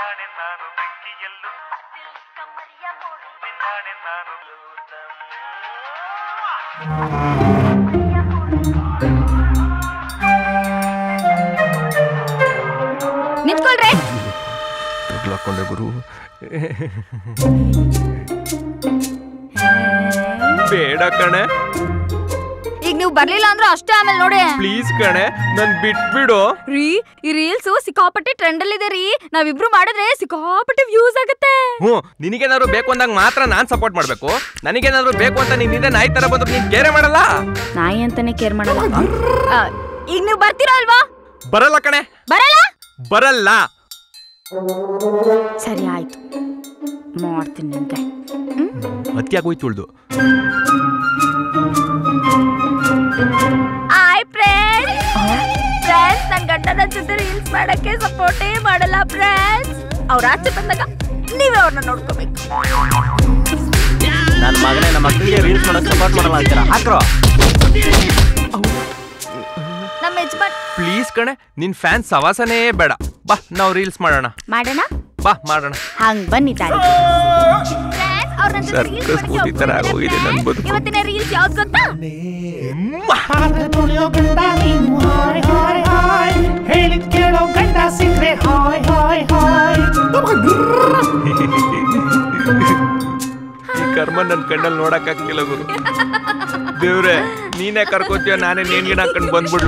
ನಿಂತ್ಕೊಳ್ರೆ ತಗ್ಲಾಕೊಂಡೆ ಗುರು ಬೇಡ ಕಣೆ ಈಗ ನೀವು ಬರ್ಲಿಲ್ಲ ಅಂದ್ರೆ ಅಷ್ಟೇ ಆಮೇಲೆ ನೋಡಿ ಪ್ಲೀಸ್ ಕಣೆ ನನ್ ಬಿಟ್ಬಿಡು ರೀ ಈ ರೀಲ್ಸ್ ಸಿಕ್ಕಾಪಟ್ಟೆ ಟ್ರೆಂಡ್ ಅಲ್ಲಿ ಇದೆ ರೀ ನಾವಿಬ್ರು ಮಾಡಿದ್ರೆ ಸಿಕ್ಕಾಪಟ್ಟೆ ವ್ಯೂಸ್ ಆಗುತ್ತೆ ಹ್ಞೂ ನಿನಗೇನಾದ್ರು ಬೇಕು ಅಂದಾಗ ಮಾತ್ರ ನಾನ್ ಸಪೋರ್ಟ್ ಮಾಡ್ಬೇಕು ನನಗೇನಾದ್ರು ಬೇಕು ಅಂತ ನೀನ್ ಇದೆ ನಾಯಿ ತರ ಬಂದ್ರೆ ನೀನ್ ಕೇರೆ ಮಾಡಲ್ಲ ನಾಯಿ ಅಂತಾನೆ ಕೇರ್ ಮಾಡಲ್ಲ ಆ, ಈಗ ನೀವು ಬರ್ತೀರಾ ಅಲ್ವಾ ಬರಲ್ಲ ಕಣೆ ಬರಲ್ಲ ಬರಲ್ಲ ಸರಿ ಆಯ್ತು ಮಾಡ್ತೀನಿ ನಿಮ್ಗೆ ಅತಿಯಾಗೋಯ್ತು ಉಳ್ದು ಹಾಯ್ ಫ್ರೆಂಡ್ಸ್ ಫ್ರೆಂಡ್ಸ್ ನನ್ನ ಗಂಡನ ಜೊತೆ ರೀಲ್ಸ್ ಮಾಡಕ್ಕೆ ಸಪೋರ್ಟೇ ಮಾಡಲ್ಲ ಫ್ರೆಂಡ್ಸ್ ಅವ್ರ ಆಚೆ ಬಂದಾಗ ನೀವೇ ಅವ್ರನ್ನ ನೋಡ್ಕೋಬೇಕು ನನ್ನ ಮಗನೇ ನಮ್ಮ ಮಕ್ಕಳಿಗೆ ರೀಲ್ಸ್ ಮಾಡಕ್ ಸಪೋರ್ಟ್ ಮಾಡಲ್ಲ ಅಂತೀರ ಹಾಕ್ರೋ ನಮ್ಮ ಯಜಮಾನ್ ಪ್ಲೀಸ್ ಕಣೆ ನಿನ್ ಫ್ಯಾನ್ ಸವಾಸನೇ ಬೇಡ ಬಾ ನಾವು ರೀಲ್ಸ್ ಮಾಡೋಣ ಮಾಡೋಣ ಬಾ ಮಾಡೋಣ ಹಂಗ್ ಬನ್ನಿ ತಾಳಿ Circus ಕೂತಿ ತರ ಆಗೋಗಿದೆ ನನ್ ಬದುಕು. ಇವತ್ತಿನ ರೀಲ್ಸ್ ಯಾವ್ದು ಗೊತ್ತಾ ಪಾತ್ರೆ ತೊಳೆಯೋ ಗಂಡ ನೀನು ಹಾಯ್ ಹಾಯ್ ಹಾಯ್ ಹೇಳಿದ್ ಕೇಳೋ ಗಂಡ ಸಿಕ್ರೆ ಹಾಯ್ ಹಾಯ್ ಹಾಯ್ ಈ ಕರ್ಮ ನನ್ ಕಣ್ಣಲ್ಲಿ ನೋಡಕ್ ಆಗ್ತಿಲ್ಲ ಗುರು ದೇವ್ರೆ ನೀನೇ ಕರ್ಕೋತೀಯ ನಾನೇ ನೇಣ್ಗಿನ ಹಾಕೊಂಡ್ ಬಂದ್ಬಿಡ್ಲ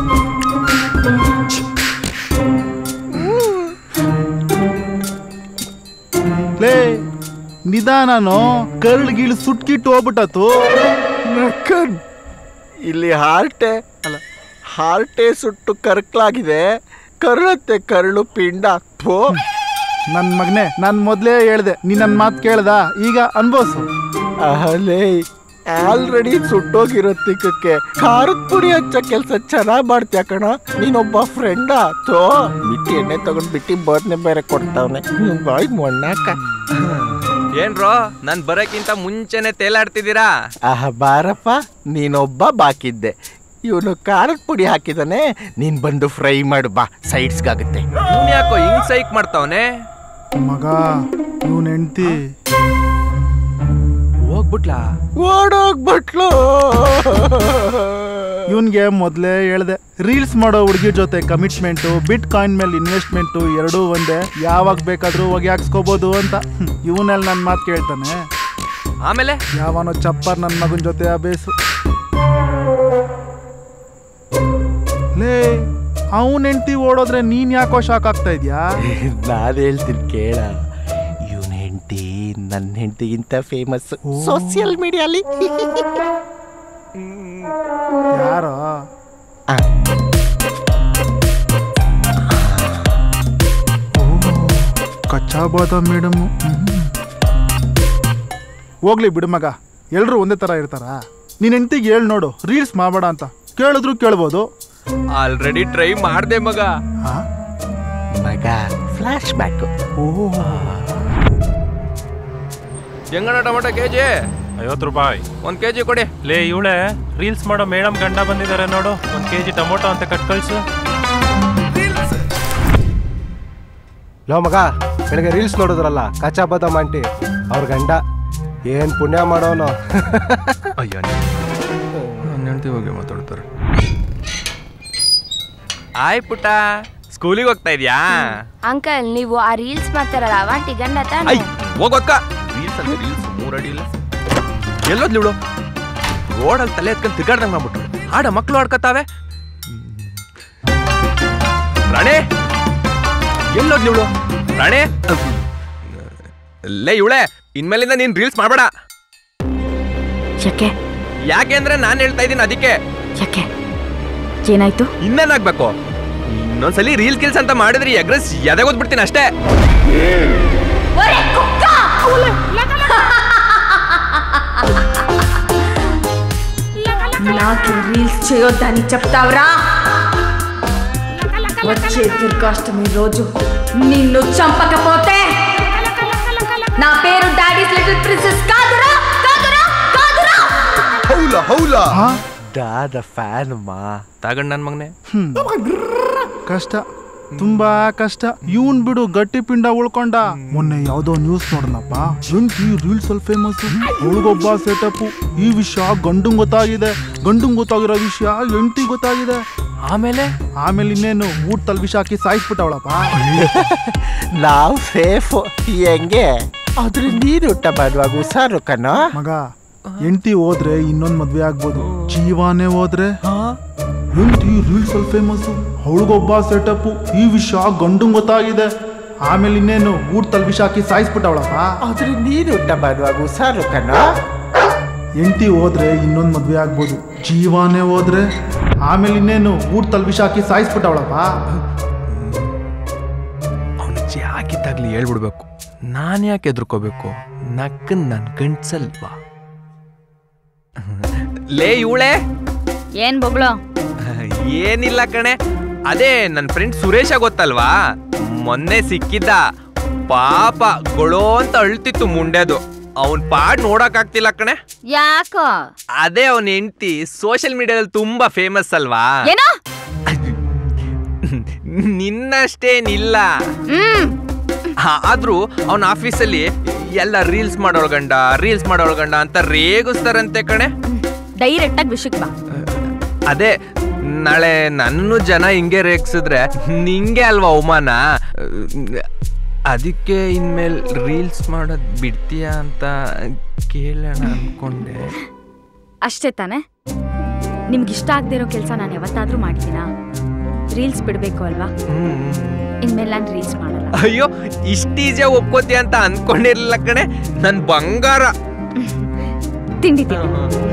ಲೇ ನಿಧಾನನೋ ಕರ್ಳ್ ಗಿಳ್ ಸುಟ್ಕಿಟ್ಟು ಹೋಗ್ಬಿಟ್ಟತು ನಕ್ಕನ್ ಇಲ್ಲಿ ಹಾರ್ಟೆ ಅಲ್ಲ ಹಾರ್ಟೆ ಸುಟ್ಟು ಕರ್ಕಲಾಗಿದೆ ಕರುಳತ್ತೆ ಕರುಳು ಪಿಂಡ ಥೋ ನನ್ ಮಗನೆ ನಾನ್ ಮೊದ್ಲೇ ಹೇಳ್ದೆ ನೀ ನನ್ ಮಾತ್ ಕೇಳ್ದ ಈಗ ಅನ್ಭವ್ಸು ಅಹಲೇ ಆಲ್ರೆಡಿ ಸುಟ್ಟೋಗಿರೋ ತಿಕ್ಕಕ್ಕೆ ಖಾರದ ಪುಡಿ ಹಚ್ಚೋ ಕೆಲಸ ಚೆನ್ನಾಗ್ ಮಾಡ್ತೀಯ ಕಣ ನೀನೊಬ್ಬ ಫ್ರೆಂಡಾ ಥೋ ಬಿಟ್ಟಿ ಎಣ್ಣೆ ತಗೊಂಡ್ ಬಿಟ್ಟಿ ಬೋದ್ನೆ ಬೇರೆ ಕೊಡ್ತಾವನೆ ಬಾಯ್ ಮೊಣ್ಣಾಕ ಏನ್ರೋ ನಾನ್ ಬರಕ್ಕಿಂತ ಮುಂಚೆನೆ ತೇಲಾಡ್ತಿದ್ದೀರಾ ಆಹ ಬಾರಪ್ಪ ನೀನೊಬ್ಬ ಬಾಕಿದ್ದೆ ಇವನು ಖಾರದ ಪುಡಿ ಹಾಕಿದಾನೆ ನೀನ್ ಬಂದು ಫ್ರೈ ಮಾಡು ಬಾ ಸೈಡ್ಸ್ಗಾಗುತ್ತೆ ಇವ್ನ್ ಯಾಕೋ ಹಿಂಗ್ ಸೈಕ್ ಮಾಡ್ತಾವನೆ ಮಗ ಇವನ್ ಹೆಂಡ್ತಿ ಹೋಗ್ಬಿಟ್ಲಾ ಓಡೋಗ್ಬಿಟ್ಲು ಇವನ್ಗೆ ಮೊದ್ಲೇ ಹೇಳ್ದೆ ರೀಲ್ಸ್ ಮಾಡೋ ಹುಡುಗಿ ಜೊತೆ ಕಮಿಟ್ಮೆಂಟು ಬಿಟ್ ಕಾಯಿನ್ ಮೇಲೆ ಇನ್ವೆಸ್ಟ್ಮೆಂಟು ಎರಡೂ ಒಂದೇ ಯಾವಾಗ ಬೇಕಾದ್ರೂ ಹೋಗಿ ಹಾಕ್ಸ್ಕೋಬೋದು ಅಂತ ಇವನಲ್ಲಿ ನನ್ನ ಮಾತು ಕೇಳ್ತಾನೆ ಆಮೇಲೆ ಯಾವನೋ ಚಪ್ಪರ್ ನನ್ನ ಮಗನ ಜೊತೆ ಅಬೇಸು ಲೇ ಅವನ್ ಹೆಂಡ್ತಿ ಓಡೋದ್ರೆ ನೀನ್ ಯಾಕೋ ಶಾಕ್ ಆಗ್ತಾ ಇದ್ಯಾ ನಾನು ಹೇಳ್ತೀನಿ ಕೇಳ ಇವನ್ ಹೆಂಡತಿ ನನ್ನ ಹೆಂಡತಿಗಿಂತ ಫೇಮಸ್ ಸೋಷಿಯಲ್ ಮೀಡಿಯಲ್ಲಿ ಯಾರೋ ಕಚ್ಚಾ ಬಾದಾಮ್ ಮೇಡಮ್ ಹೋಗ್ಲಿ ಬಿಡು ಮಗ ಎಲ್ರು ಒಂದೇ ತರ ಇರ್ತಾರ ನಿನ್ ಹೆಂಡ್ತಿಗೆ ಹೇಳ್ ನೋಡು ರೀಲ್ಸ್ ಮಾಡಬೇಡ ಅಂತ ಕೇಳಿದ್ರು ಕೇಳ್ಬೋದು ಆಲ್ರೆಡಿ ಟ್ರೈ ಮಾಡ್ದೆ ಮಗ ಮಗ ಫ್ಲಾಶ್ ಬ್ಯಾಕ್ ಹೆಂಗಣ ಟೊಮೊಟೊ ಕೆಜಿ ಐವತ್ತು ರೂಪಾಯಿ ಒಂದ್ ಕೆಜಿ ಕೊಡಿ ಲೇ ಇವಳೆ ರೀಲ್ಸ್ ಮಾಡೋ ಮೇಡಮ್ ಗಂಡ ಬಂದಿದ್ದಾರೆ ನೋಡು ಒಂದ್ ಕೆಜಿ ಟೊಮೊಟೊ ಅಂತ ಕಟ್ ಕಳ್ಸು ಲೋ ಮಗ ಬೆಳಗ್ಗೆ ರೀಲ್ಸ್ ನೋಡಿದ್ರಲ್ಲ ಕಚ್ಚಾ ಬದಾಮ್ ಆಂಟಿ ಅವ್ರ ಗಂಡ ಏನ್ ಪುಣ್ಯ ಮಾಡೋನು ಅಯ್ಯೋ ನನ್ನ ಹೆಂಡತಿ ಬಗ್ಗೆ ಮಾತಾಡ್ತಾರೆ ಆಯ್ ಪುಟ್ಟ ಸ್ಕೂಲಿಗೆ ಹೋಗ್ತಾ ಇದ್ಯಾ ಅಂಕಲ್ ನೀವು ಆ ರೀಲ್ಸ್ ಮಾಡ್ತಾರಲ್ಲ ಅವಾಂಟಿ ಗಂಡ ಐ ತಾನೆ ಹೋಗೋಕ್ಕ ರೀಲ್ಸ್ ಅಂತ ರೀಲ್ಸ್ ಮೂರಡಿ ಇಲ್ಲ ಎಲ್ಲೋದ್ಲಿ ಇವಳು ರೋಡಲ್ಲಿ ತಲೆ ಎತ್ಕೊಂಡು ತಿರ್ಗಾಡ್ದಂಗ್ ಮಾಡ್ಬಿಟ್ರು ಆಡ ಮಕ್ಕಳು ಆಡ್ಕತಾವೆ ರಾಣೆ ಎಲ್ಲೋದ್ಲಿ ಇವಳು ರಾಣೆ ಲೇ ಇವಳೆ ಇನ್ಮೇಲಿಂದ ನೀನ್ ರೀಲ್ಸ್ ಮಾಡಬೇಡ ಯಾಕೆ ಯಾಕೆ ಅಂದ್ರೆ ನಾನ್ ಹೇಳ್ತಾ ಇದ್ದೀನಿ ಅದಕ್ಕೆ ಯಾಕೆ ಏನಾಯ್ತು ಇನ್ನೇನಾಗ್ಬೇಕು ಇನ್ನೊಂದ್ಸಲಿ ರೀಲ್ ಕಿಲ್ಸ್ ಅಂತ ಮಾಡಿದ್ರಿ ಎಗ್ರೆಸ್ ಎದೆಗೋದ್ಬಿಡ್ತೀನಿ ಅಷ್ಟೇ నాకు రీల్స్ చేయొద్దని చెప్తావురా వచ్చే దుర్గాష్టమి రోజు నిన్ను చంపకపోతే నా పేరు డాడీస్ లిటిల్ ప్రిన్సెస్ కాదురా కాదురా కాదురా ಹೌಲ ಹೌಲ ದಾದ ಫ್ಯಾನ್ ಮಾ ತಗೊಂಡ್ ನನ್ ಮಗನೆ ಹ್ಮ್ ಕಷ್ಟ ತುಂಬಾ ಕಷ್ಟ ಇವನ್ ಬಿಡು ಗಟ್ಟಿ ಪಿಂಡ ಉಳ್ಕೊಂಡ ಮೊನ್ನೆ ಯಾವ್ದೋ ನ್ಯೂಸ್ ನೋಡನಪ್ಪ ಎಂಟಿ ರೀಲ್ಸ್ ಅಲ್ಲಿ ಫೇಮಸ್ ಅವಳಿಗೊಬ್ಬ ಸೆಟಪ್ ಈ ವಿಷಯ ಗಂಡುಂಗ್ ಗೊತ್ತಾಗಿದೆ ಗುಂಡುಂಗ್ ಗೊತ್ತಾಗಿರೋ ವಿಷಯ ಎಂಟಿ ಗೊತ್ತಾಗಿದೆ ಆಮೇಲೆ ಆಮೇಲೆ ಇನ್ನೇನು ಊಟದಲ್ಲಿ ವಿಷ ಹಾಕಿ ಸಾಯಿಸ್ಬಿಟ್ಟವಳಪ್ಪ ನಾವು ಸೇಫ್ ಹೆಂಗೆ ಆದ್ರೆ ನೀನು ಊಟ ಮಾಡುವಾಗ ಹುಷಾರು ಕಣ ಮಗ ಎಂಟಿ ಹೋದ್ರೆ ಇನ್ನೊಂದ್ ಮದ್ವೆ ಆಗ್ಬೋದು ಜೀವಾನೇ ಹೋದ್ರೆ ಎಂಟಿ ರೀಲ್ಸ್ ಅಲ್ಲಿ ಫೇಮಸ್ ಅವಳಿಗೊಬ್ಬ ಸೆಟಪ್ ಈ ವಿಷಯ ಗಂಡುಂಗ್ ಗೊತ್ತಾಗಿದೆ ಆಮೇಲೆ ಇನ್ನೇನು ಊಟದಲ್ಲಿ ವಿಷ ಹಾಕಿ ಸಾಯಿಸ್ಬಿಟ್ಟವಳಪ್ಪ ಆದ್ರೆ ನೀನು ಊಟ ಮಾಡುವಾಗ ಹುಷಾರು ಕಣ ಎಂಟಿ ಹೋದ್ರೆ ಇನ್ನೊಂದ್ ಮದ್ವೆ ಆಗ್ಬೋದು ಜೀವಾನೇ ಹೋದ್ರೆ ಆಮೇಲೆ ಇನ್ನೇನು ಊಟದಲ್ಲಿ ವಿಷ ಹಾಕಿ ಸಾಯಿಸ್ಬಿಟ್ಟವಳಪ್ಪ ಅವನ ಅಜ್ಜಿ ಹಾಕಿದ್ದಾಗ್ಲಿ ಹೇಳ್ಬಿಡ್ಬೇಕು ನಾನು ಯಾಕೆ ಎದ್ರುಕೋಬೇಕು ನಕ್ಕನ್ ನನ್ ಗಂಟ್ಸಲ್ವಾ ಲೇ ಇವಳೆ ಏನ್ ಬೊಗ್ಳು ಏನಿಲ್ಲ ಕಣೆ ಅದೇ ನನ್ನ ಫ್ರೆಂಡ್ ಸುರೇಶ ಗೊತ್ತಲ್ವಾ ಮೊನ್ನೆ ಸಿಕ್ಕಿದ್ದ ಪಾಪ ಗೊಳೋ ಅಂತ ಅಳ್ತಿತ್ತು ಮುಂಡೆದು ಅವನ್ ಪಾಡ್ ನೋಡಕ್ ಆಗ್ತಿಲ್ಲ ಕಣೆ ಯಾಕೋ ಅದೇ ಅವನ ಹೆಂಡತಿ ಸೋಷಿಯಲ್ ಮೀಡಿಯಾದಲ್ಲಿ ತುಂಬಾ ಫೇಮಸ್ ಅಲ್ವಾ ಏನೋ ನಿನ್ನಷ್ಟೇನಿಲ್ಲ ಹ್ಮ್ ಆ- ಆದ್ರೂ ಅವನ ಆಫೀಸಲ್ಲಿ ಎಲ್ಲ ರೀಲ್ಸ್ ಮಾಡೋಳ್ಗಂಡ ರೀಲ್ಸ್ ಮಾಡೋಳ್ಗಂಡ ಅಂತ ರೇಗಿಸ್ತಾರಂತೆ ಕಣೆ ಡೈರೆಕ್ಟ್ ಆಗಿ ವಿಷಯಕ್ಕೆ ಬಾ ಅದೇ ನಾಳೆ ನನ್ನ ಜನ ಹಿಂಗೆ ರೇಗಿಸಿದ್ರೆ ನಿಂಗೆ ಅಲ್ವಾ ಅವಮಾನ ಅದಕ್ಕೆ ಇನ್ಮೇಲೆ ರೀಲ್ಸ್ ಮಾಡೋದ್ ಬಿಡ್ತೀಯಾ ಅಂತ ಕೇಳೋಣ ಅನ್ಕೊಂಡೆ ಅಷ್ಟೇ ತಾನೇ ನಿಮ್ಗೆ ಇಷ್ಟ ಆಗದೆ ಇರೋ ಕೆಲಸ ನಾನು ಯಾವತ್ತಾದ್ರೂ ಮಾಡಿದ್ದೀನಾ ರೀಲ್ಸ್ ಬಿಡಬೇಕು ಅಲ್ವಾ ಹ್ಮ್. ಇನ್ಮೇಲೆ ನಾನು ರೀಲ್ಸ್ ಮಾಡಲ್ಲ ಅಯ್ಯೋ ಇಷ್ಟ ಈಜಿಯಾಗಿ ಒಪ್ಕೋತೀಯ ಅಂತ ಅನ್ಕೊಂಡಿರ್ಲಿಲ್ಲ ಕಣೆ ನನ್ ಬಂಗಾರ ತಿಂಡಿ ತಿಂಡಿ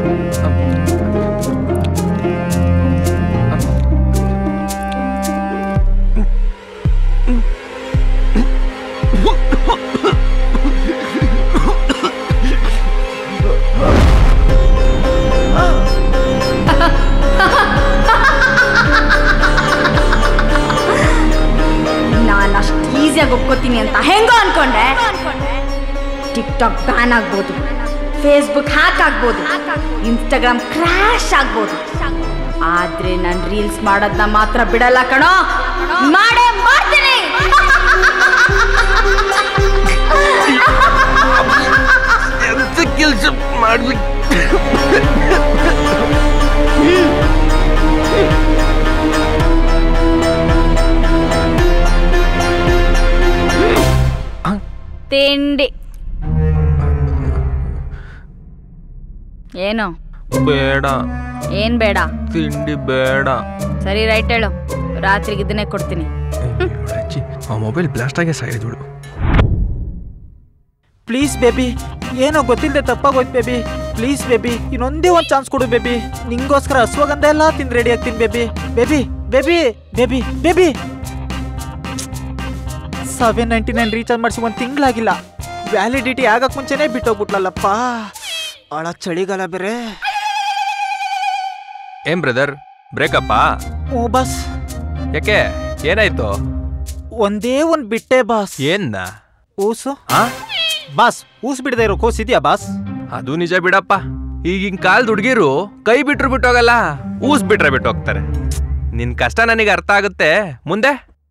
ನಾನು ಅಷ್ಟು ಈಸಿಯಾಗಿ ಒಪ್ಕೋತೀನಿ ಅಂತ ಹೆಂಗೋ ಅನ್ಕೊಂಡೆ ಟಿಕ್ ಟಾಕ್ ಬ್ಯಾನ್ ಆಗ್ಬೋದು ಫೇಸ್ಬುಕ್ ಹ್ಯಾಕ್ ಆಗ್ಬೋದು ಇನ್ಸ್ಟಾಗ್ರಾಮ್ ಕ್ರ್ಯಾಶ್ ಆಗ್ಬೋದು ಆದ್ರೆ ನಾನು ರೀಲ್ಸ್ ಮಾಡೋದನ್ನ ಮಾತ್ರ ಬಿಡಲ್ಲ ಕಣೋ ಮಾಡೇ ಮಾಡ್ತೀನಿ ಎಂತ ಕೆಲ್ಸ ಮಾಡ್ಬಿಟ್ಟು ತಿಂಡಿ ಏನು ಬೇಡ ಏನ್ ಬೇಡ ತಿಂಡಿ ಬೇಡ ಸರಿ ರೈಟ್ ಹೇಳು ರಾತ್ರಿಗೆ ಇದನ್ನೇ ಕೊಡ್ತೀನಿ ಅಜ್ಜಿ ಆ ಮೊಬೈಲ್ ಬ್ಲಾಸ್ಟ್ ಆಗೇ ಸಾಯೋದು ಪ್ಲೀಸ್ ಬೇಬಿ ಏನೋ ಗೊತ್ತಿಲ್ಲದೆ ತಪ್ಪಾಗೋಯ್ತು ಬೇಬಿ ಪ್ಲೀಸ್ ಬೇಬಿ ಇನ್ನೊಂದೇ ಒಂದು ಚಾನ್ಸ್ ಕೊಡು ಬೇಬಿ ನಿಂಗೋಸ್ಕರ ಅಶ್ವಗಂಧ ಎಲ್ಲ ತಿಂದು ರೆಡಿ ಆಗ್ತೀನಿ baby baby baby baby baby seven ninety nine recharge ಮಾಡಿಸಿ ಒಂದು ತಿಂಗಳಾಗಿಲ್ಲ ವ್ಯಾಲಿಡಿಟಿ ಆಗಕ್ಕೆ ಮುಂಚೆನೇ ಬಿಟ್ಟೋಗ್ಬಿಟ್ಲಲ್ಲಪ್ಪ ಅಳ ಚಳಿಗಾಲ ಬೇರೆ ಏನ್ ಬ್ರದರ್ ಬ್ರೇಕಪ್ಪಾ ಓ ಬಾಸ್ ಯಾಕೆ ಏನಾಯ್ತು ಒಂದೇ ಒಂದು ಬಿಟ್ಟೆ ಬಾಸ್ ಏನ್ನ ಊಸು ಆ ಬಾಸ್ ಊಸ್ ಬಿಡದೆ ಇರೋ ಕೋಸ್ ಇದೆಯಾ ಬಾಸ್ ಅದು ನಿಜ ಬಿಡಪ್ಪ ಈಗಿನ ಕಾಲದ ಹುಡುಗಿರು ಕೈ ಬಿಟ್ರು ಬಿಟ್ಟೋಗಲ್ಲ ಊಸ್ ಬಿಟ್ರೆ ಬಿಟ್ಟು ಹೋಗ್ತಾರೆ ನಿನ್ ಕಷ್ಟ ನನಗೆ ಅರ್ಥ ಆಗುತ್ತೆ ಮುಂದೆ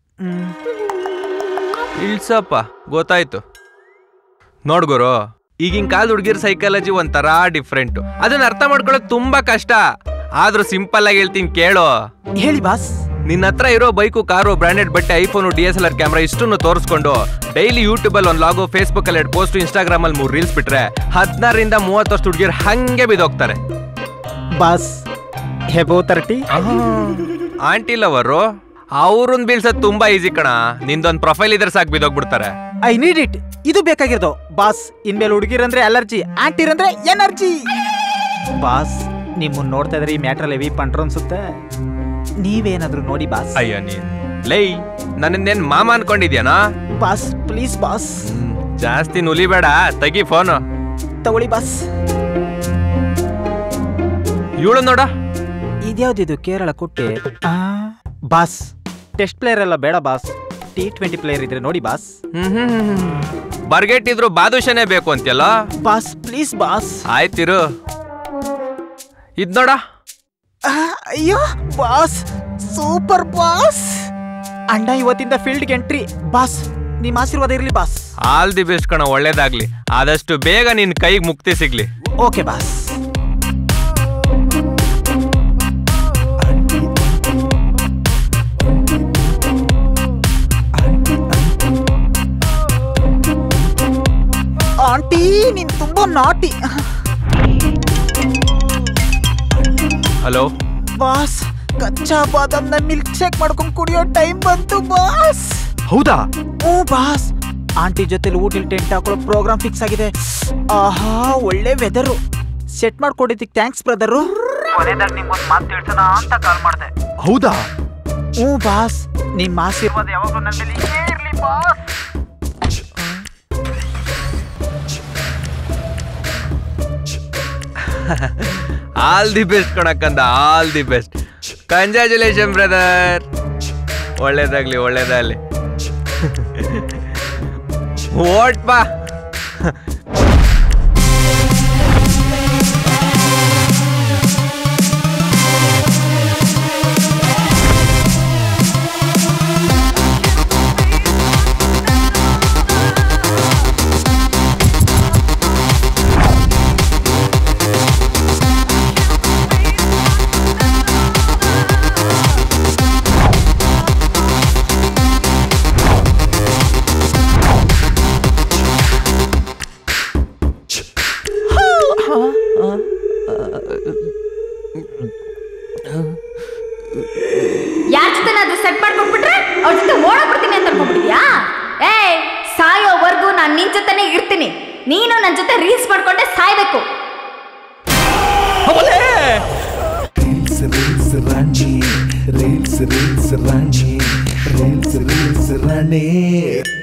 ಇಳ್ಸಪ್ಪ ಗೊತ್ತಾಯ್ತು ನೋಡ್ಗುರು ಈಗಿನ ಕಾಲದ ಹುಡುಗಿರ್ ಸೈಕಾಲಜಿ ಒಂಥರ ಡಿಫ್ರೆಂಟ್ ಅದನ್ನ ಅರ್ಥ ಮಾಡ್ಕೊಳ್ಳೋದು ತುಂಬಾ ಕಷ್ಟ ಆದ್ರೂ ಸಿಂಪಲ್ ಆಗಿ ಹೇಳ್ತೀನಿ ಕೇಳು ಹೇಳಿ ಬಾಸ್ ನಿನ್ನ ಹತ್ರ ಇರೋ ಬೈಕು ಕಾರು ಬ್ರಾಂಡೆಡ್ ಬಟ್ಟೆ iPhone D S L R camera ಇಷ್ಟನ್ನು ತೋರಿಸ್ಕೊಂಡು ಡೈಲಿ ಯೂಟ್ಯೂಬ್ ಅಲ್ಲಿ ಒಂದು ಲಾಗು ಫೇಸ್ಬುಕ್ ಅಲ್ಲಿ ಎರಡು ಪೋಸ್ಟ್ ಇನ್ಸ್ಟಾಗ್ರಾಮ್ ಅಲ್ಲಿ ಮೂರು ರೀಲ್ಸ್ ಬಿಟ್ರೆ ಹದಿನಾರರಿಂದ ಮೂವತ್ತು ವರ್ಷ ಹುಡುಗಿರು ಹಂಗೆ ಬಿದ್ದೋಗ್ತಾರೆ ಬಾಸ್ ಹೆಬೋ ತರ್ಟಿ ಆಂಟಿ ಲವರು ಅವ್ರನ್ನ ಬೀಳ್ಸೋದ್ ತುಂಬಾ ಈಸಿ ಕಣ ನಿಂದೊಂದ್ ಪ್ರೊಫೈಲ್ ಇದ್ರೆ ಸಾಕು ಬಿದ್ದೋಗ್ಬಿಡ್ತಾರೆ ಐ ನೀಡ್ ಇಟ್ ಇದು ಬೇಕಾಗಿರೋದು ಬಾಸ್ ಇನ್ಮೇಲೆ ಹುಡುಗಿರಂದ್ರೆ ಅಲರ್ಜಿ ಆಂಟಿರಂದ್ರೆ ಎನರ್ಜಿ ಬಾಸ್ ನಿಮ್ಮನ್ನ ನೋಡ್ತಾ ಇದ್ರೆ ಈ ಮ್ಯಾಟ್ರಲ್ಲಿ ಹೆವಿ ಪಂಟ್ರು ಅನ್ಸುತ್ತೆ ನೀವೇನಾದ್ರೂ ನೋಡಿ ಬಾಸ್ ಅಯ್ಯ ನೀನ್ ಲೈ ನನ್ನೇನ್ ಮಾಮ ಅನ್ಕೊಂಡಿದ್ಯಾನಾ ಬಾಸ್ ಪ್ಲೀಸ್ ಬಾಸ್ ಹ್ಮ್, ಜಾಸ್ತಿ ನುಲಿಬೇಡ ತೆಗಿ ಫೋನು ತಗೊಳ್ಳಿ ಬಾಸ್ ಇವಳು ನೋಡ ಇದ್ಯಾವ್ದಿದು ಕೇರಳ ಕೊಟ್ಟೆ ಬಾಸ್ ಟೆಸ್ಟ್ ಪ್ಲೇಯರ್ ಎಲ್ಲ ಬೇಡ ಬಾಸ್ ಟಿ ಟ್ವೆಂಟಿ ಪ್ಲೇಯರ್ ಇದ್ರೆ ನೋಡಿ ಬಾಸ್ ಬರ್ಗೆಟ್ಟಿದ್ರು ಬಾದುಷನೇ ಬೇಕು ಅಂತ್ಯಲ್ಲ ಬಾಸ್ ಪ್ಲೀಸ್ ಬಾಸ್ ಆಯ್ತಿರು ಇದ್ ನೋಡ ಆ, ಅಯ್ಯೋ ಬಾಸ್ ಸೂಪರ್ ಬಾಸ್ ಅಣ್ಣ ಇವತ್ತಿಂದ ಫೀಲ್ಡ್ಗೆ ಎಂಟ್ರಿ ಬಾಸ್ ನಿಮ್ಮ ಆಶೀರ್ವಾದ ಇರಲಿ ಬಾಸ್ ಆಲ್ ದಿ ಬೆಸ್ಟ್ ಕಣ ಒಳ್ಳೇದಾಗ್ಲಿ ಆದಷ್ಟು ಬೇಗ ನಿನ್ ಕೈಗೆ ಮುಕ್ತಿ ಸಿಗ್ಲಿ ಓಕೆ ಬಾಸ್ ಆಂಟಿ ನೀನ್ ತುಂಬಾ ನಾಟಿ ಹಲೋ ಬಾಸ್ ಕಚ್ಚಾ ಬಾದಾಮ್ನ ಮಿಲ್ಕ್ ಶೇಕ್ ಮಾಡ್ಕೊಂಡು ಕುಡಿಯೋ ಟೈಮ್ ಬಂತು ಬಾಸ್ ಹೌದಾ ಓ ಬಾಸ್ ಆಂಟಿ ಜೊತೆಲಿ ಊಟಿಲ್ ಟೆಂಟ್ ಹಾಕೊಳ್ಳೋ ಪ್ರೋಗ್ರಾಮ್ ಫಿಕ್ಸ್ ಆಗಿದೆ ಆಹಾ ಒಳ್ಳೆ ವೆದರು ಸೆಟ್ ಮಾಡ್ಕೊಡಿದ್ದಕ್ಕೆ ಥ್ಯಾಂಕ್ಸ್ ಬ್ರದರು ನಿಮ್ಗೊಂದು ಮಾತು ತಿಳ್ಸೋಣ ಅಂತ ಕಾಲ್ ಮಾಡಿದೆ ಹೌದಾ ಹ್ಞೂ ಬಾಸ್ ನಿಮ್ಮ ಆಶೀರ್ವಾದ ಯಾವಾಗಲೂ ನನ್ನ ಮೇಲೆ ಹೀಗೇ ಇರ್ಲಿ ಬಾಸ್ ಆಲ್ ದಿ ಬೆಸ್ಟ್ ಕಣಕ್ಕಂದ all the best congratulation brother ಒಳ್ಳೇದಾಗ್ಲಿ ಒಳ್ಳೇದಾಗ್ಲಿ ಓಟ್ ಬಾ ಯಾರ ಜೊತೆನಾದ್ರೂ ಸೆಟ್ ಮಾಡ್ಕೊಂಡ್ಬಿಟ್ರೆ ಅವ್ರ ಜೊತೆ ಓಡೋಗ್ಬಿಡ್ತೀನಿ ಅಂತ ಅನ್ಕೊಂಡ್ಬಿಟ್ಟಿದ್ಯಾ ಏಯ್ ಸಾಯೋವರೆಗೂ ನಾನು ನಿನ್ ಜೊತೆನೇ ಇರ್ತೀನಿ ನೀನು ನನ್ನ ಜೊತೆ ರೀಲ್ಸ್ ಮಾಡ್ಕೊಂಡೆ ಸಾಯ್ಬೇಕು Reels, reels, Rani. Reels, reels, Rani. Reels, reels, Rani.